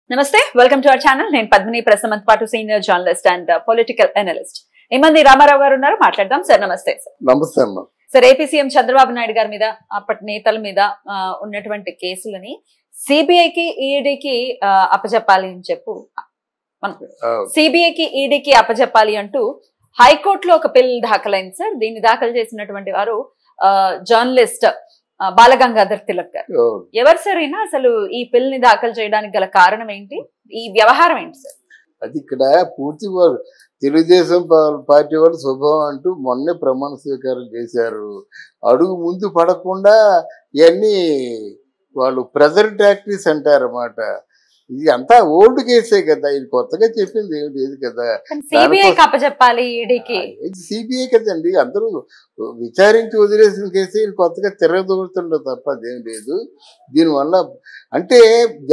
నమస్తే welcome to our channel నేను పద్మిని ప్రసమంత్ పాటు senior journalist and political analyst ఏమంది రామారావు గారు ఉన్నారు మాట్లాడదాం సార్ నమస్తే సార్ నమస్తే అమ్మా sir AP CM Chandrababu Naidu గారి మీద అప్పటి నేతల మీద ఆ, ఉన్నటువంటి కేసులని సిబిఐకి ఈడీకి అప్పచెప్పాలి అని చెప్పు ఆ, సిబిఐకి ఈడీకి అప్పచెప్పాలి అంటూ హైకోర్టులో ఒక బిల్ దాఖలైంది సార్ దీన్ని దాఖలు చేసినటువంటి వారు ఆ, జర్నలిస్ట్ ఆ, బాలగంగాధర్ తిలక్ గారు ఓ, ఎవరు సార్ ఈయన అసలు ఈ బిల్ ని దాఖలు చేయడానికి గల కారణం ఏంటి ఈ వ్యవహారం ఏంటి సార్ అది ఇక్కడ పూర్తి వారు తెలుగుదేశం పా- పార్టీ వాళ్ళు శుభం అంటూ మొన్నే ప్రమాణ స్వీకారం చేశారు అడుగు ముందు పడకుండా ఇవన్నీ వాళ్ళు ప్రెజర్ టాక్టీస్ అంటారన్నమాట ఇది అంతా ఓల్డ్ కేసే కదా ఇది కొత్తగా చెప్పింది ఏమి లేదు కదా సిబిఐకి అప్పచెప్పాలి ఈడీకి ఇది సిబిఐ కదండి అందరూ విచారించి వదిలేసిన కేసు ఇది కొత్తగా తిరగదోడుతుండదు తప్ప అదేం లేదు దీనివల్ల అంటే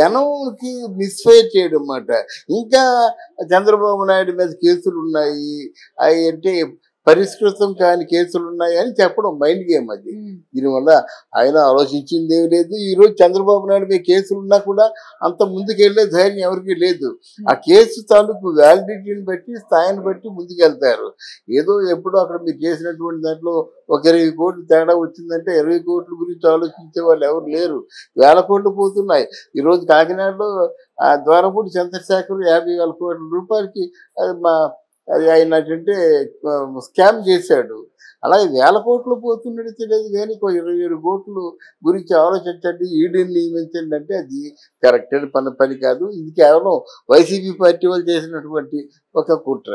జనంకి మిస్ఫైర్ చేయడం అన్నమాట ఇంకా చంద్రబాబు నాయుడు మీద కేసులు ఉన్నాయి అవి అంటే పరిష్కృతం కాని కేసులు ఉన్నాయి అని చెప్పడం మైండ్ గేమ్ అది దీనివల్ల ఆయన ఆలోచించింది ఏమి లేదు ఈ రోజు చంద్రబాబు నాయుడు మీద కేసులు ఉన్నా కూడా అంత ముందుకెళ్లే ధైర్యం ఎవరికి లేదు ఆ కేసు తాలూకు వ్యాలిడిటీని బట్టి స్థాయిని బట్టి ముందుకెళ్తారు ఏదో ఎప్పుడో అక్కడ మీరు చేసినటువంటి దాంట్లో ఒక ఇరవై కోట్లు తేడా వచ్చిందంటే ఇరవై కోట్ల గురించి ఆలోచించే వాళ్ళు ఎవరు లేరు వేల కోట్లు పోతున్నాయి ఈ రోజు కాకినాడలో ఆ ద్వారపూడి చంద్రశేఖర్ యాభై వేల కోట్ల రూపాయలకి అది మా అది ఆయన ఏంటంటే స్కామ్ చేశాడు అలాగే వేల కోట్లు పోతున్నట్టు తెలియదు కానీ ఒక ఇరవై ఏడు కోట్లు గురించి ఆలోచించండి ఈడీని నియమించండి అంటే అది కరెక్ట్ పని పని కాదు ఇది కేవలం వైసీపీ పార్టీ వాళ్ళు చేసినటువంటి ఒక కుట్ర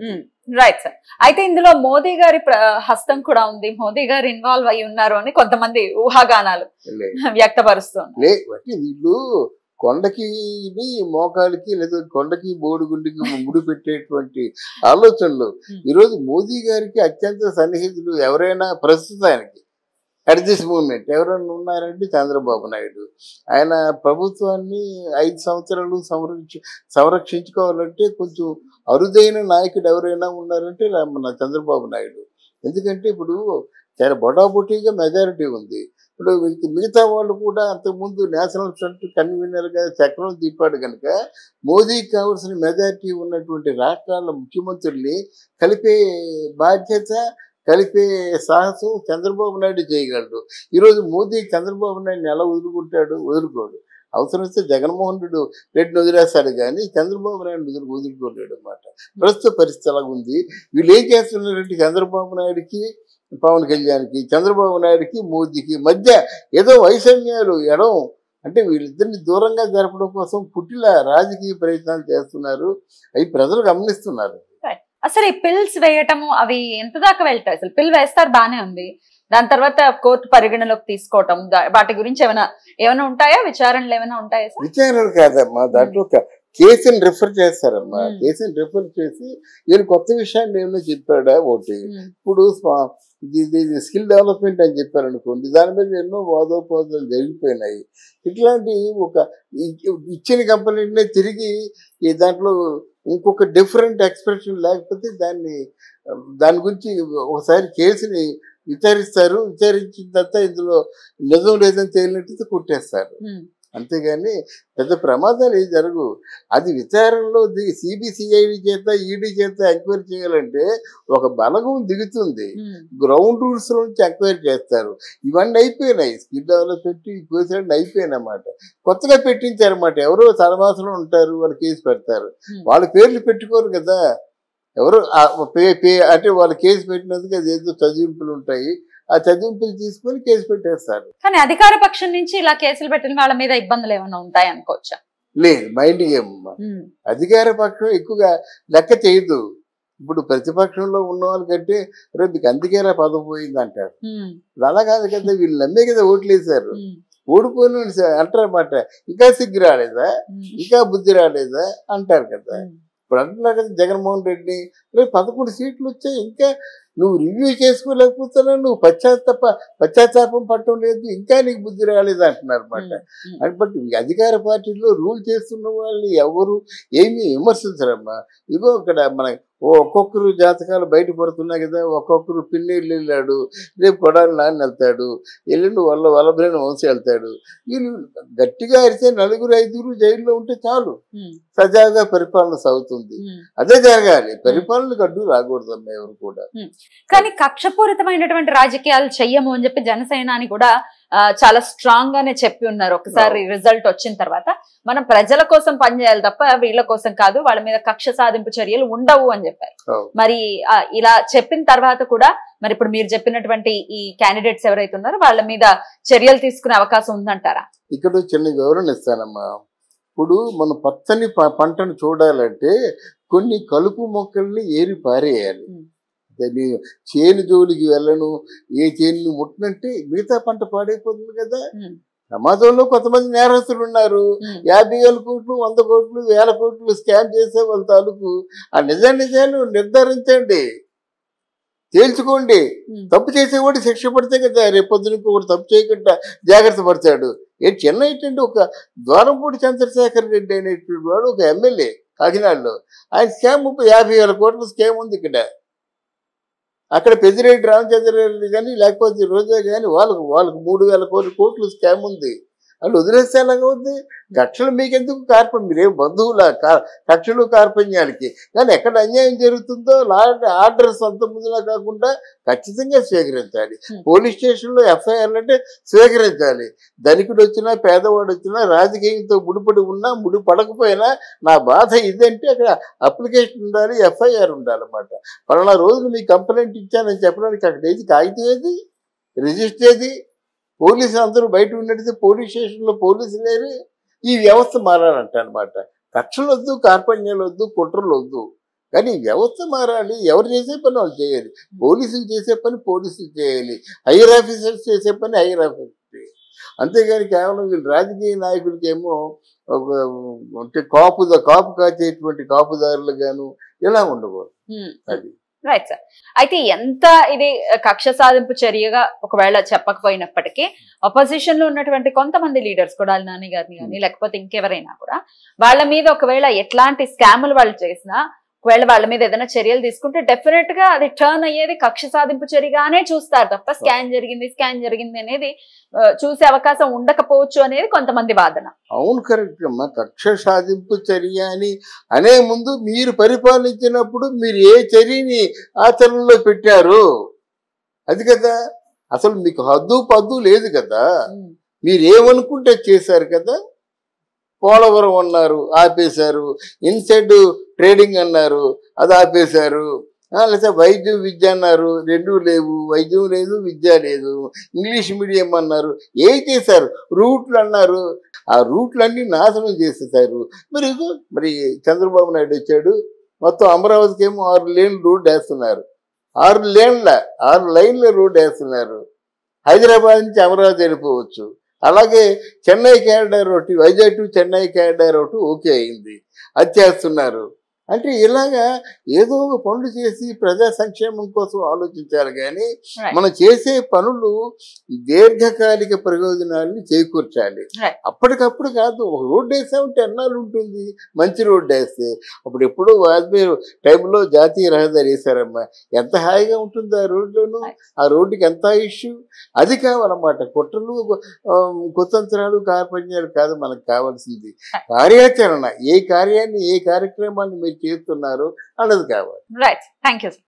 రైట్ సార్ అయితే ఇందులో మోదీ గారి ప్ర- హస్తం కూడా ఉంది మోదీ గారు ఇన్వాల్వ్ అయి ఉన్నారు అని కొంతమంది ఊహాగానాలు లే వ్యక్తపరుస్తున్నారు లే అంటే వీళ్ళు కొండకి ఇది మోకాలికి లేదా కొండకి బోడిగుండికి ముడి పెట్టేటువంటి ఆలోచనలు Hmm. ఈరోజు మోదీ గారికి అత్యంత సన్నిహితులు ఎవరైనా ప్రస్తుతానికి అట్ దిస్ మూమెంట్ ఎవరైనా ఉన్నారంటే చంద్రబాబు నాయుడు ఆయన ప్రభుత్వాన్ని ఐదు సంవత్సరాలు సంరక్ష సంరక్షించుకోవాలంటే కొంచెం అరుదైన నాయకుడు ఎవరైనా ఉన్నారంటే రా- మన చంద్రబాబు నాయుడు ఎందుకంటే ఇప్పుడు చాలా బొటాబొటీగా మెజారిటీ ఉంది ఇప్పుడు వీళ్ళకి మిగతా వాళ్ళు కూడా అంతకుముందు నేషనల్ ఫ్రంట్ కన్వీనర్గా చక్రం తిప్పాడు కనుక మోదీకి కావాల్సిన మెజారిటీ ఉన్నటువంటి రాష్ట్రాల ముఖ్యమంత్రుల్ని కలిపే బాధ్యత కలిపే సాహసం చంద్రబాబు నాయుడు చేయగలడు ఈరోజు మోదీ చంద్రబాబు నాయుడిని ఎలా వదులుకుంటాడు వదులుకోడు అవసరం వస్తే జగన్మోహన్ రెడ్డి రెడ్డిని వదిలేస్తాడు కానీ చంద్రబాబు నాయుడు వదులు వదులుకోలేడు అనమాట ప్రస్తుత పరిస్థితి అలాగ ఉంది వీళ్ళు ఏం చేస్తున్నారంటే చంద్రబాబు నాయుడికి పవన్ కళ్యాణ్కి చంద్రబాబు నాయుడికి మోదీకి మధ్య ఏదో వైషమ్యాలు ఎడం అంటే వీళ్ళిద్దరిని దూరంగా జరపడం కోసం పుట్టిల రాజకీయ ప్రయత్నాలు చేస్తున్నారు అవి ప్రజలు గమనిస్తున్నారు అసలు ఈ పిల్స్ వేయటము అవి ఎంత దాకా వెళ్తాయి అసలు పిల్ వేస్తారు బానే ఉంది దాని తర్వాత కోర్టు పరిగణలోకి తీసుకోవటం దా- వాటి గురించి ఏమైనా ఏమైనా ఉంటాయా విచారణలు ఏమైనా ఉంటాయా సార్ విచారణ కాదమ్మా దాంట్లో ఒక కేసుని రిఫర్ చేస్తారమ్మా Hmm. కేసుని రిఫర్ చేసి ఈయన కొత్త విషయాన్ని ఏమైనా చెప్పాడా ఒకటి ఉమ్, ఇప్పుడు స్వా- ఇది ఇది ఇది స్కిల్ డెవలప్మెంట్ అని చెప్పారు అనుకోండి దాని మీద ఎన్నో వాదోపవాదాలు జరిగిపోయినాయి ఇట్లాంటి ఒక ఇ- ఇచ్చిన కంపెనీనే తిరిగి ఈ దాంట్లో ఇంకొక డిఫరెంట్ ఎక్స్ప్రెషన్ లేకపోతే దాన్ని ఆ, దాని గురించి ఒకసారి కేసుని విచారిస్తారు విచారించిన తర్వాత ఇందులో నిజం లేదని తేలినట్టు కొట్టేస్తారు ఉమ్, అంతేగాని పెద్ద ప్రమాదాలు ఏం జరగు అది విచారణలో సిబిసిఐడి చేత ఈడీ చేత ఎంక్వైరీ చేయాలంటే ఒక బలగం దిగుతుంది ఉమ్, గ్రౌండ్ రూల్స్ నుంచి ఎంక్వైరీ చేస్తారు ఇవన్నీ అయిపోయినాయి స్కిల్ డెవలప్మెంట్ ఈ కేసులన్నీ అయిపోయినాయి అన్నమాట కొత్తగా పెట్టించారన్నమాట ఎవరో తలమాసంలో ఉంటారు వాళ్ళు కేసు పెడతారు ఉమ్. వాళ్ళ పేర్లు పెట్టుకోరు కదా ఎవరు ఆ పే పే అంటే వాళ్ళు కేసు పెట్టినందుకు అది ఏదో చదివింపులు ఉంటాయి ఆ చదివింపులు తీసుకొని కేసు పెట్టేస్తారు కానీ అధికార పక్షం నుంచి ఇలా కేసులు పెట్టిన వాళ్ళ మీద ఇబ్బందులు ఏమైనా ఉంటాయి అనుకోవచ్చా లేదు మైండ్ గేమ్ అమ్మా ఉమ్, అధికార పక్షం ఎక్కువగా లెక్క చేయదు ఇప్పుడు ప్రతిపక్షంలో ఉన్న వాళ్ళకంటే రేపు మీకు అందుకేరా పదవి పోయింది అంటారు ఉమ్, ఇప్పుడు అలా కాదు కదా వీళ్ళు నమ్మే కదా ఓట్లు వేశారు ఉమ్, ఓడిపోయిన వాళ్ళు స- అంటారన్నమాట ఇంకా సిగ్గు రాలేదా ఉమ్, ఇంకా బుద్ధి రాలేదా అంటారు కదా ఉమ్. ఇప్పుడు అంటున్నారు కదా జగన్మోహన్ రెడ్డి రేపు పదకొండు సీట్లు వచ్చాయి ఇంకా నువ్వు రివ్యూ చేసుకోలేకపోతున్నావు నువ్వు పశ్చాత్తాప పశ్చాత్తాపం పట్టడం లేదు ఇంకా నీకు బుద్ధి రాలేదు అంటున్నారు అన్నమాట ఉమ్, అంటే బట్ ఈ అధికార పార్టీలో రూల్ చేస్తున్న వాళ్ళని ఎవరు ఏమీ విమర్శించరమ్మా ఇదిగో ఇక్కడ మన ఒక్కొక్కరు జాతకాలు బయట పడుతున్నాయి కదా ఒక్కొక్కరు పిన్నీళ్ళు వెళ్ళాడు రేపు కొడాలి నాన్న వెళ్తాడు ఎల్లుండి వాళ్ళ వల్లభ్రేణ వంశీ వెళ్తాడు వీళ్ళు గట్టిగా అరిస్తే నలుగురు ఐదుగురు జైల్లో ఉంటే చాలు ఉమ్, సజావుగా పరిపాలన సాగుతుంది ఉమ్. అదే జరగాలి పరిపాలనకు అడ్డు రాకూడదమ్మా ఎవరు కూడా కానీ కక్షపూరితమైనటువంటి రాజకీయాలు చెయ్యము అని చెప్పి జనసేనాని కూడా ఆ, చాలా స్ట్రాంగ్ గానే చెప్పి ఉన్నారు ఒకసారి రిజల్ట్ వచ్చిన తర్వాత మనం ప్రజల కోసం పనిచేయాలి తప్ప వీళ్ళ కోసం కాదు వాళ్ళ మీద కక్ష సాధింపు చర్యలు ఉండవు అని చెప్పారు అవును. మరి ఆ, ఇలా చెప్పిన తర్వాత కూడా మరి ఇప్పుడు మీరు చెప్పినటువంటి ఈ క్యాండిడేట్స్ ఎవరైతే ఉన్నారో వాళ్ళ మీద చర్యలు తీసుకునే అవకాశం ఉందంటారా ఇక్కడ చిన్న వివరణ ఇస్తానమ్మా ఇప్పుడు మనం పచ్చని ప- పంటను చూడాలంటే కొన్ని కలుపు మొక్కల్ని ఏరి పారేయాలి ఉమ్. దాన్ని చేను జోలికి వెళ్ళను ఏ చేను ముట్టినంటే మిగతా పంట పాడైపోతుంది కదా ఉమ్, సమాజంలో కొంతమంది నేరస్తులు ఉన్నారు ఉమ్, యాభై వేల కోట్లు వంద కోట్లు వేల కోట్లు స్కామ్ చేసే వాళ్ళ తాలూకు ఆ నిజ నిజాలు నిర్ధారించండి తేల్చుకోండి ఉమ్. తప్పు చేసేవాడు శిక్ష పడితే కదా రేపొద్దున ఇంకొకటి తప్పు చేయకుండా జాగ్రత్త పడతాడు ఏ చిన్న ఏంటంటే ఒక ద్వారంపూడి చంద్రశేఖర్ రెడ్డి అనేటువంటి వాడు ఒక ఎమ్మెల్యే కాకినాడలో ఆయన స్కామ్ ముప్పై యాభై వేల కోట్ల స్కామ్ ఉంది ఇక్కడ అక్కడ పెద్దిరెడ్డి రామచంద్రారెడ్డి కానీ లేకపోతే రోజా కానీ వాళ్ళకు వాళ్ళకు మూడు వేల కోట్ల కోట్లు స్కామ్ ఉంది వాళ్ళు వదిలేస్తే ఎలాగ ఉంది కక్షలు మీకెందుకు కార్పం మీరేం బంధువుల కక్షలు కార్పణ్యాలకి కానీ ఎక్కడ అన్యాయం జరుగుతుందో లా అండ్ ఆర్డర్ సొంత ముందులా కాకుండా ఖచ్చితంగా స్వీకరించాలి Hmm. పోలీస్ స్టేషన్లో ఎఫ్ఐఆర్ అంటే స్వీకరించాలి ధనికుడు వచ్చినా పేదవాడు వచ్చినా రాజకీయంతో ముడిపడి ఉన్నా ముడిపడకపోయినా నా బాధ ఇదంటే అక్కడ అప్లికేషన్ ఉండాలి ఎఫ్ఐఆర్ ఉండాలన్నమాట పలానా రోజులు మీ కంప్లైంట్ ఇచ్చానని చెప్పడానికి అక్కడ ఏది కాగితం ఏది రిజిస్టర్ ఏది పోలీసులు అందరూ బయట ఉన్నట్టు పోలీస్ స్టేషన్లో పోలీసులు లేరు ఈ వ్యవస్థ మారాలంట అనమాట కక్షలు వద్దు కార్పణ్యాలు వద్దు కుట్రలు వద్దు కానీ ఈ వ్యవస్థ మారాలి ఎవరు చేసే పని వాళ్ళు చేయాలి పోలీసులు చేసే పని పోలీసులు చేయాలి హైయర్ ఆఫీసర్స్ చేసే పని హైయర్ ఆఫీసర్స్ చేయాలి అంతేగాని కేవలం వీళ్ళు రాజకీయ నాయకులకి ఏమో ఒక అంటే కాపు కాపు కాచేటువంటి కాపుదారులు గాను ఇలా ఉండకూడదు ఉమ్. అది రైట్ సార్ అయితే ఎంత ఇది కక్ష సాధింపు చర్యగా ఒకవేళ చెప్పకపోయినప్పటికీ అపోజిషన్ లో ఉన్నటువంటి కొంతమంది లీడర్స్ కొడాలి నాని గారిని కానీ లేకపోతే ఇంకెవరైనా కూడా వాళ్ళ మీద ఒకవేళ ఎట్లాంటి స్కాములు వాళ్ళు చేసినా ఒకవేళ వాళ్ళ మీద ఏదైనా చర్యలు తీసుకుంటే డెఫినెట్ గా అది టర్న్ అయ్యేది కక్ష సాధింపు చర్యగానే చూస్తారు తప్ప స్కాన్ జరిగింది స్కాన్ జరిగింది అనేది ఆ, చూసే అవకాశం ఉండకపోవచ్చు అనేది కొంతమంది వాదన అవును కరెక్ట్ అమ్మా కక్ష సాధింపు చర్య అని అనే ముందు మీరు పరిపాలించినప్పుడు మీరు ఏ చర్యని ఆచరణలో పెట్టారు అది కదా అసలు మీకు హద్దు పద్దు లేదు కదా మీరు ఏమనుకుంటే చేశారు కదా పోలవరం అన్నారు ఆపేశారు ఇన్సైడ్ ట్రేడింగ్ అన్నారు అది ఆపేశారు ఆ, లేకపోతే వైద్యం విద్య అన్నారు రెండూ లేవు వైద్యం లేదు విద్య లేదు ఇంగ్లీష్ మీడియం అన్నారు ఏం చేశారు రూట్లు అన్నారు ఆ రూట్లన్నీ నాశనం చేసేసారు మరి ఇదిగో మరి చంద్రబాబు నాయుడు వచ్చాడు మొత్తం అమరావతికి ఏమో ఆరు లేన్లు రోడ్ వేస్తున్నారు ఆరు లేన్ల ఆరు లైన్ల రోడ్ వేస్తున్నారు హైదరాబాద్ నుంచి అమరావతి వెళ్ళిపోవచ్చు అలాగే చెన్నై క్యారిడార్ ఒకటి వైజాగ్ టు చెన్నై క్యారిడార్ ఒకటి ఓకే అయింది అది చేస్తున్నారు అంటే ఇలాగా ఏదో ఒక పనులు చేసి ప్రజా సంక్షేమం కోసం ఆలోచించాలి కానీ Right. మనం చేసే పనులు దీర్ఘకాలిక ప్రయోజనాన్ని చేకూర్చాలి Right. అప్పటికప్పుడు కాదు ఒక రోడ్డు వేసామంటే ఎన్నాళ్ళు ఉంటుంది మంచి రోడ్డు వేస్తే అప్పుడు ఎప్పుడో వాజ్పేయి టైంలో జాతీయ రహదారి వేశారమ్మా ఎంత హాయిగా ఉంటుంది ఆ రోడ్లోను Right. ఆ రోడ్డుకి ఎంత ఇష్యూ అది కావాలన్నమాట కుట్రలు ఆ, కుతంత్రాలు కార్పణ్యాలు కాదు మనకు కావాల్సింది కార్యాచరణ ఏ కార్యాన్ని ఏ కార్యక్రమాన్ని మీరు చేస్తున్నారు అన్నది కావాలి రైట్ థ్యాంక్ యూ